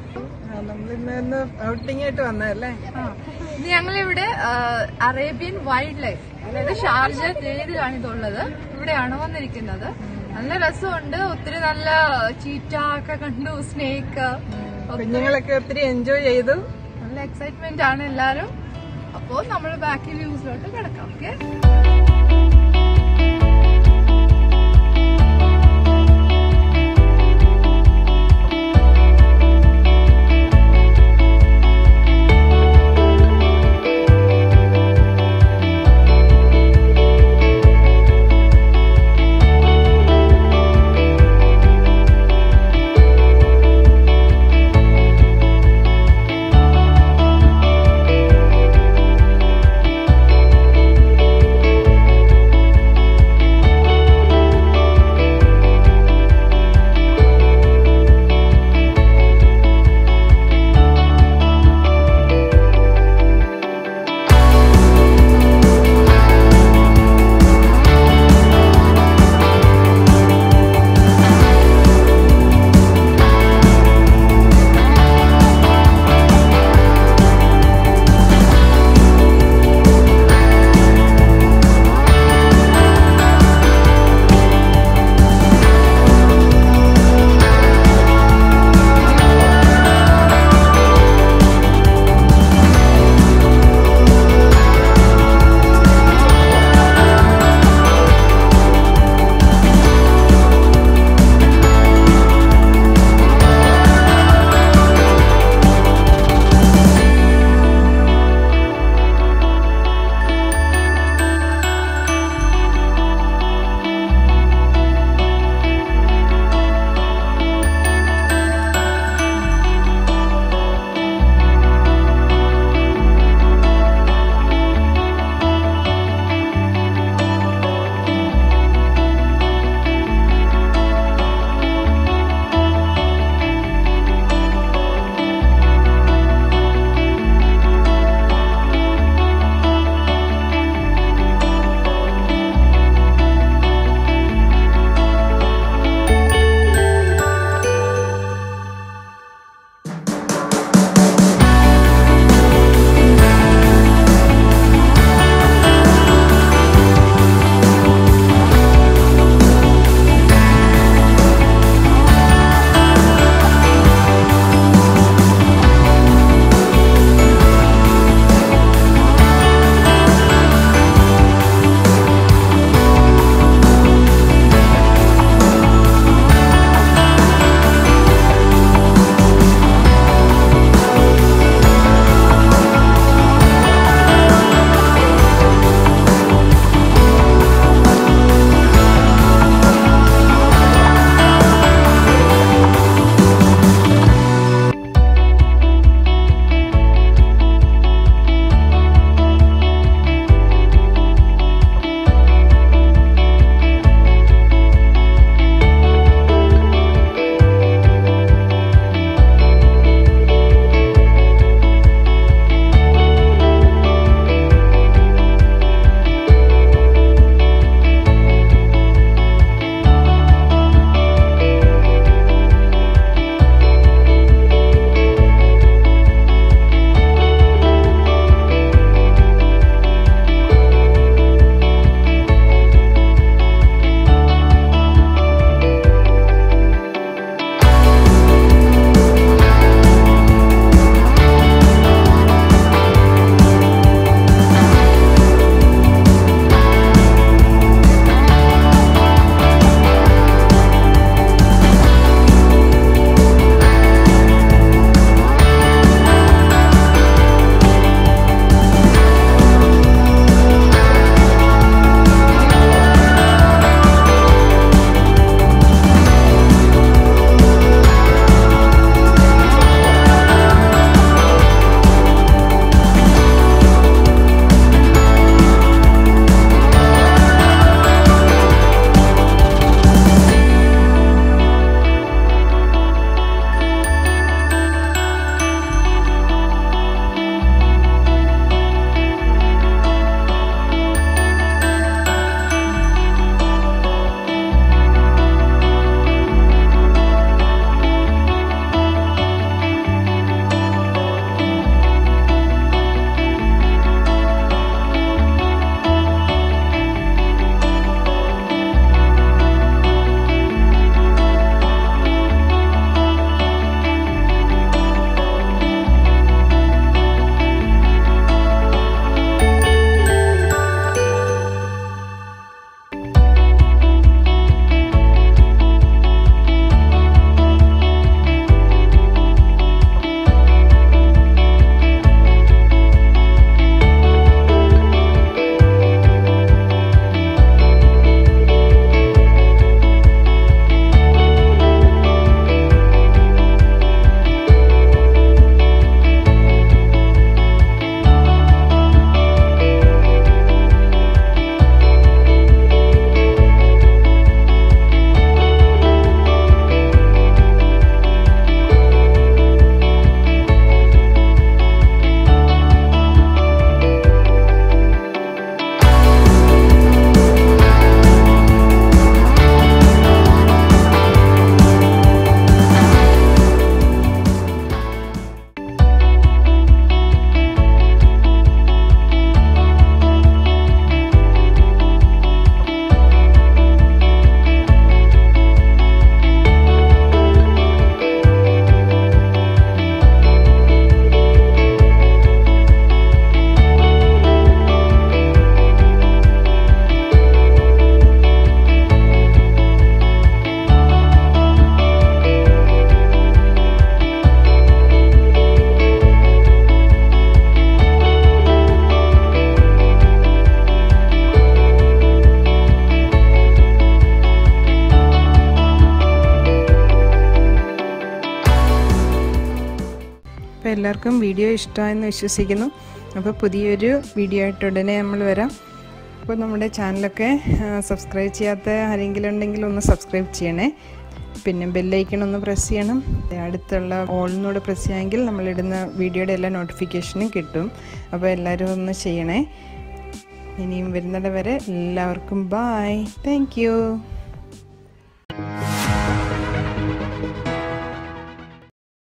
നമ്മളിന്ന് ഇന്ന് ഔട്ടിംഗ് ആയിട്ട് വന്നതല്ലേ ഇത് ഞങ്ങളിവിടെ ആ, അറേബ്യൻ വൈൽഡ് ലൈഫ് അതായത് ഷാർജ തേയിലാണ് ഇതുള്ളത് ഇവിടെയാണ് വന്നിരിക്കുന്നത് നല്ല രസമുണ്ട് ഒത്തിരി നല്ല ചീറ്റ ഒക്കെ കണ്ടു സ്നേക്ക് കുഞ്ഞുങ്ങളൊക്കെ ഒത്തിരി എൻജോയ് ചെയ്തു നല്ല എക്സൈറ്റ്മെന്റ് ആണ് എല്ലാരും അപ്പോ നമ്മൾ ബാക്കി വ്യൂസിലോട്ട് കിടക്കാം ഓക്കെ അപ്പോൾ എല്ലാവർക്കും വീഡിയോ ഇഷ്ടമായെന്ന് വിശ്വസിക്കുന്നു അപ്പോൾ പുതിയൊരു വീഡിയോ ആയിട്ട് ഉടനെ നമ്മൾ വരാം അപ്പോൾ നമ്മുടെ ചാനലൊക്കെ സബ്സ്ക്രൈബ് ചെയ്യാത്ത ആരെങ്കിലും ഉണ്ടെങ്കിൽ ഒന്ന് സബ്സ്ക്രൈബ് ചെയ്യണേ പിന്നെ ബെല്ലൈക്കൺ ഒന്ന് പ്രസ് ചെയ്യണം അടുത്തുള്ള ഓളിനോട് പ്രസ് ചെയ്യാമെങ്കിൽ നമ്മളിടുന്ന വീഡിയോയുടെ എല്ലാ നോട്ടിഫിക്കേഷനും കിട്ടും അപ്പോൾ എല്ലാവരും ഒന്ന് ചെയ്യണേ ഇനിയും വരുന്നിടം വരെ എല്ലാവർക്കും ബായ് താങ്ക്